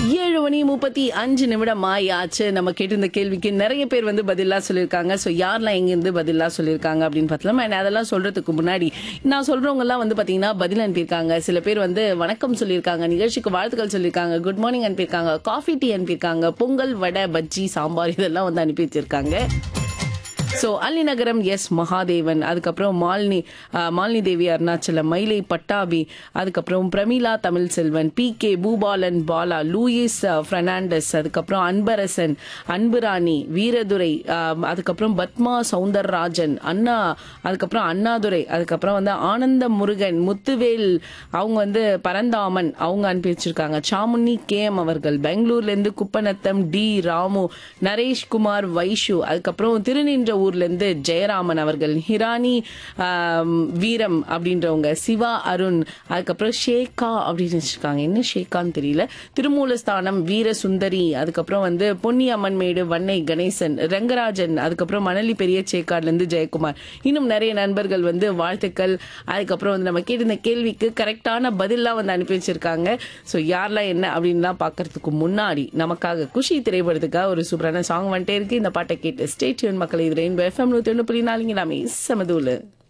ஏழு மணி முப்பத்தி அஞ்சு நிமிடம் ஆயாச்சு நம்ம கேட்டிருந்த கேள்விக்கு நிறைய பேர் வந்து பதிலாக சொல்லியிருக்காங்க ஸோ யாரெல்லாம் எங்கேருந்து பதிலாக சொல்லியிருக்காங்க அப்படின்னு பார்த்தலாம் அண்ட் அதெல்லாம் சொல்றதுக்கு முன்னாடி நான் சொல்றவங்க எல்லாம் வந்து பார்த்தீங்கன்னா பதில் அனுப்பியிருக்காங்க சில பேர் வந்து வணக்கம் சொல்லியிருக்காங்க நிகழ்ச்சிக்கு வாழ்த்துக்கள் சொல்லியிருக்காங்க குட் மார்னிங் அனுப்பியிருக்காங்க காஃபி டீ அனுப்பியிருக்காங்க பொங்கல் வடை பஜ்ஜி சாம்பார் இதெல்லாம் வந்து அனுப்பி வச்சிருக்காங்க ஸோ அள்ளிநகரம் எஸ் மகாதேவன் அதுக்கப்புறம் மாலினி அஹ், மாலினி தேவி அருணாச்சலம் மயிலை பட்டாபி அதுக்கப்புறம் Pramila Tamil Selvan P K Boopalan Bala Louis அஹ், பெர்னாண்டஸ் அதுக்கப்புறம் அன்பரசன் அன்புராணி வீரதுரை அஹ், அதுக்கப்புறம் பத்மா சவுந்தரராஜன் அண்ணா அதுக்கப்புறம் அண்ணாதுரை அதுக்கப்புறம் வந்து ஆனந்த முருகன் முத்துவேல் அவங்க வந்து பரந்தாமன் அவங்க அனுப்பி வச்சிருக்காங்க சாமுனி கேஎம் அவர்கள் பெங்களூர்ல இருந்து குப்பநத்தம் டி ராமு நரேஷ்குமார் வைஷு அதுக்கப்புறம் திருநின்ற ஊர்ல இருந்து ஜெயராமன் அவர்கள் ஹிரானி ஆம், வீரம் அப்படின்றவங்க சிவா அருண் அதுக்கப்புறம் ஷேகா அப்படின்னு வச்சிருக்காங்க என்ன ஷேகான்னு தெரியல திருமூலஸ்தானம் வீர சுந்தரி அதுக்கப்புறம் வந்து பொன்னியம்மன் மேடு வன்னை கணேசன் ரங்கராஜன் அதுக்கப்புறம் மணலி பெரிய சேக்காட்ல இருந்து ஜெயக்குமார் இன்னும் நிறைய நண்பர்கள் வந்து வாழ்த்துக்கள் அதுக்கப்புறம் வந்து நம்ம கேட்டிருந்த கேள்விக்கு கரெக்டான பதிலாம் வந்து அனுப்பி வச்சிருக்காங்க ஸோ யாரெல்லாம் என்ன அப்படின்லாம் பார்க்கறதுக்கு முன்னாடி நமக்காக குஷி திரைப்படத்துக்காக ஒரு சூப்பரான சாங் வந்துட்டே இருக்கு இந்த பாட்டை கேட்டு ஸ்டேட்யூன் மக்களை இது ரெயின்போ எஃப்எம் நூற்றி ஒன்று புள்ளி நாலுங்க எல்லாமே சமதூலு